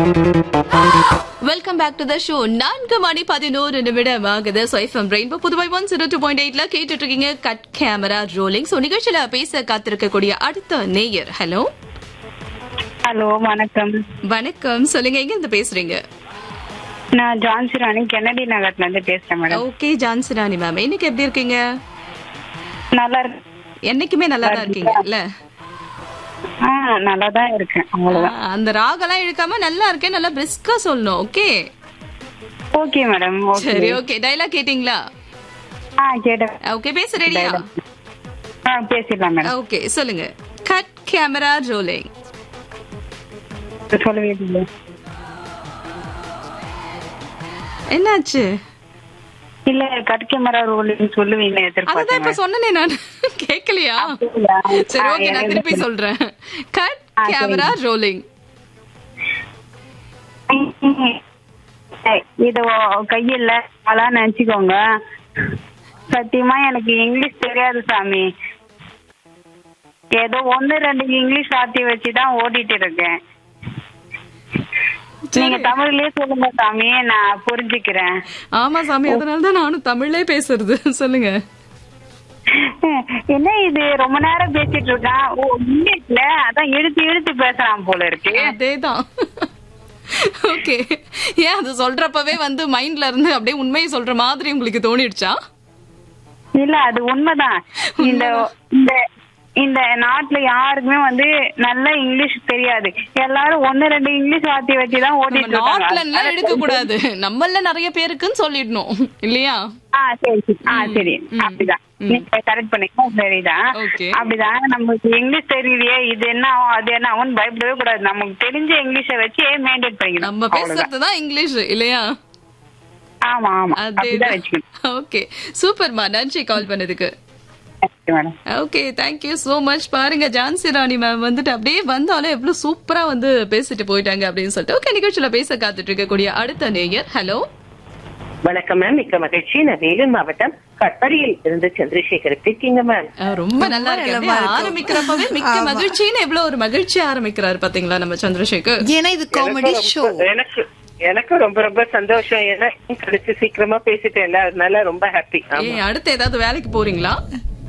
Welcome back to the show நான்கு மணி பதினோரு நிமிடம் ஆகுது சொய்ஃபம் Rainbow Puduvai one zero two point எயிட்ல கேட்டுட்டு இருக்கீங்க கட் கேமரா ரோலிங் ஸோ நிகழ்ச்சியில பேச காத்திருக்கக்கூடிய அடுத்த நேயர் ஹலோ ஹலோ வணக்கம் வணக்கம் சொல்லுங்க எங்க இருந்து பேசுறீங்க நான் ஜான்சி ராணி கென்னடி நகர்ல இருந்து பேசுறேன் மேடம் ஓகே ஜான்சிராணி மேம் இன்னைக்கு எப்படி இருக்கீங்க நல்லா இருக்கு என்னைக்குமே நல்லா தான் இருக்கீங்க இல்ல ஆ நல்லா தான் இருக்கேன் அவ்வளவுதான் ஆ, அந்த ராகெல்லாம் இழுக்காம நல்லா இருக்கேன் நல்லா பிரிஸ்கா சொல்லணும் ஓகே ஓகே மேடம் ஓகே சரி ஓகே டைலாக் கேட்டிங்களா ஆ கேட்டேன் ஓகே பேச ரெடியா ஆ பேசிடலாம் மேடம் ஓகே சொல்லுங்க கட் கேமரா ரோலிங் சொல்லவே இல்லை என்னாச்சு இல்ல கட் கேமரா ரோலிங் சொல்லுவீங்க அதுதான் இப்ப எதிர்பார்த்தேன் சொன்னனே நான் கேக்கலையா அப்படியா? சரி ஆ, ஓகே நான் எனக்கு திருப்பி சொல்றேன் கட் ஆ, சரி. கேமரா ரோலிங் இது கையில அలా நினைச்சுக்கோங்க சத்தியமா எனக்கு இங்கிலீஷ் தெரியாது சாமி ஏதோ ஒண்ணு ரெண்டு இங்கிலீஷ் வார்த்தை வச்சுதான் ஓடிட்டு இருக்கேன் நீங்க தமிழ்லயே சொல்லுங்க சாமி நான் புரிஞ்சுக்கிறேன் ஆமா சாமி அதனால தான் நானும் தமிழ்லே பேசுறது சொல்லுங்க என்ன இது ரொம்ப நேரம் பேசிட்டு இருக்கான் ஓ இங்கிலீஷ்ல அதான் இழுத்து இழுத்து பேசுறான் போல இருக்கு அதேதான் ஓகே ஏன் அது சொல்றப்பவே வந்து மைண்ட்ல இருந்து அப்படியே உண்மையை சொல்ற மாதிரி உங்களுக்கு தோணிடுச்சா இல்ல அது உண்மைதான் இந்த இந்த இந்த நாட்டுல யாருக்குமே வந்து நல்ல இங்கிலீஷ் தெரியாது எல்லாரும் ஒண்ணு ரெண்டு இங்கிலீஷ் வார்த்தை வச்சுதான் நம்ம ஓடிட்டு நாட்ல எல்லாம் இருக்காங்க எடுக்க கூடாது நம்மள நிறைய பேருக்குன்னு சொல்லிடணும் இல்லையா ஆ சரி சரி. ஆ சரி அப்படிதான் நீங்க கரெக்ட் பண்ணிக்கோ சரிதான் Okay. அப்படிதான் நமக்கு இங்கிலீஷ் தெரியலையே இது என்ன ஆகும் அது என்ன ஆகும் பயப்படவே கூடாது நமக்கு தெரிஞ்ச இங்கிலீஷை வச்சு மெயின்டைன் பண்ணிக்கணும் நம்ம பேசுறது தான் இங்கிலீஷ் இல்லையா ஆமா ஆமா அப்படிதான் அதேதான் வச்சுக்கணும் ஓகே சூப்பர்மா நன்றி கால் பண்ணதுக்கு Okay, madam. Okay thank you so much பாருங்க ஜான்சி ராணி மேம் வந்துட்டு அப்படியே வந்தாலும் எவ்வளவு சூப்பரா வந்து பேசிட்டு போயிட்டாங்க அப்படின்னு சொல்லிட்டு ஓகே நிகழ்ச்சியில பேச காத்துட்டு இருக்கக்கூடிய அடுத்த நேயர் ஹலோ வணக்கம் மேம் மிக்க மகிழ்ச்சி நான் வேலூர் மாவட்டம் கட்படியில் இருந்து சந்திரசேகர் எப்படி இருக்கீங்க மேம் ரொம்ப நல்லா இருக்கு அப்படியே ஆரம்பிக்கிறப்பவே மிக்க மகிழ்ச்சின்னு எவ்வளவு ஒரு மகிழ்ச்சி ஆரம்பிக்கிறாரு பாத்தீங்களா நம்ம சந்திரசேகர் ஏன்னா இது காமெடி எனக்கும் ஷோ ரொம்ப- எனக்கு எனக்கு ரொம்ப ரொம்ப சந்தோஷம் ஏன்னா கிடைச்சு சீக்கிரமா பேசிட்டேன்ல அதனால ரொம்ப ஹாப்பி ஏ அடுத்து ஏதாவது வேலைக்கு போறீங்களா